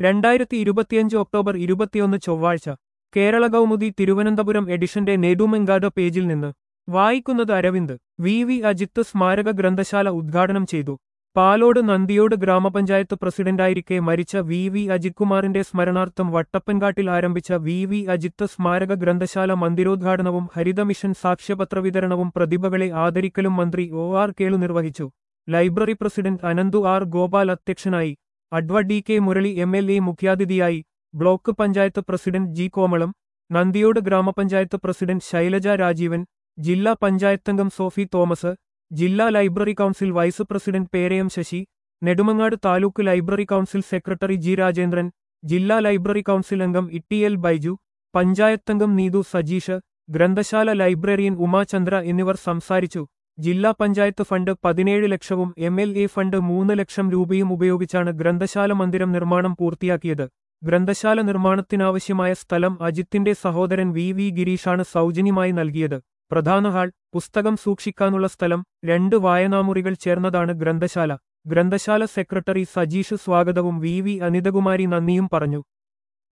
രണ്ടായിരത്തി ഇരുപത്തിയഞ്ച് ഒക്ടോബർ ഇരുപത്തിയൊന്ന് ചൊവ്വാഴ്ച കേരള കൗമുദി തിരുവനന്തപുരം എഡിഷന്റെ നെടുമെങ്കാട് പേജിൽ നിന്ന് വായിക്കുന്നത് അരവിന്ദ് വി വി അജിത്ത് സ്മാരക ഗ്രന്ഥശാല ഉദ്ഘാടനം ചെയ്തു പാലോട് നന്ദിയോട് ഗ്രാമപഞ്ചായത്ത് പ്രസിഡന്റായിരിക്കെ മരിച്ച വി വി അജിത് കുമാറിന്റെ സ്മരണാർത്ഥം വട്ടപ്പൻകാട്ടിൽ ആരംഭിച്ച വി വി അജിത്ത് സ്മാരക ഗ്രന്ഥശാല മന്ദിരോദ്ഘാടനവും ഹരിതമിഷൻ സാക്ഷ്യപത്ര വിതരണവും പ്രതിഭകളെ ആദരിക്കലും മന്ത്രി ഒ ആർ കേളു നിർവഹിച്ചു library president Ananthu R Gopal അധ്യക്ഷനായി adv D K Murali M L A മുഖ്യാതിഥിയായി block panchayat president G Komalam Nandiyode ഗ്രാമപഞ്ചായത്ത് പ്രസിഡന്റ് ശൈലജ രാജീവൻ ജില്ലാ പഞ്ചായത്തംഗം സോഫി തോമസ് ജില്ലാ library council vice president Perayam Sasi Nedumangad taluk library council secretary G Rajendran ജില്ലാ ലൈബ്രറി കൗൺസിൽ അംഗം ഇട്ടിഎൽ ബൈജു പഞ്ചായത്തംഗം നീതു സജീഷ് ഗ്രന്ഥശാല ലൈബ്രറിയൻ ഉമാചന്ദ്ര എന്നിവർ സംസാരിച്ചു ജില്ലാ പഞ്ചായത്ത് ഫണ്ട് പതിനേഴ് ലക്ഷവും എം എൽ എ ഫണ്ട് മൂന്ന് ലക്ഷം രൂപയും ഉപയോഗിച്ചാണ് ഗ്രന്ഥശാല മന്ദിരം നിർമ്മാണം പൂർത്തിയാക്കിയത് ഗ്രന്ഥശാല നിർമ്മാണത്തിനാവശ്യമായ സ്ഥലം അജിത്തിന്റെ സഹോദരൻ വി വി ഗിരീഷാണ് സൗജന്യമായി നൽകിയത് പ്രധാന ഹാൾ പുസ്തകം സൂക്ഷിക്കാനുള്ള സ്ഥലം രണ്ട് വായനാമുറികൾ ചേർന്നതാണ് ഗ്രന്ഥശാല ഗ്രന്ഥശാല സെക്രട്ടറി സജീഷ് സ്വാഗതവും വി വി അനിതകുമാരി നന്ദിയും പറഞ്ഞു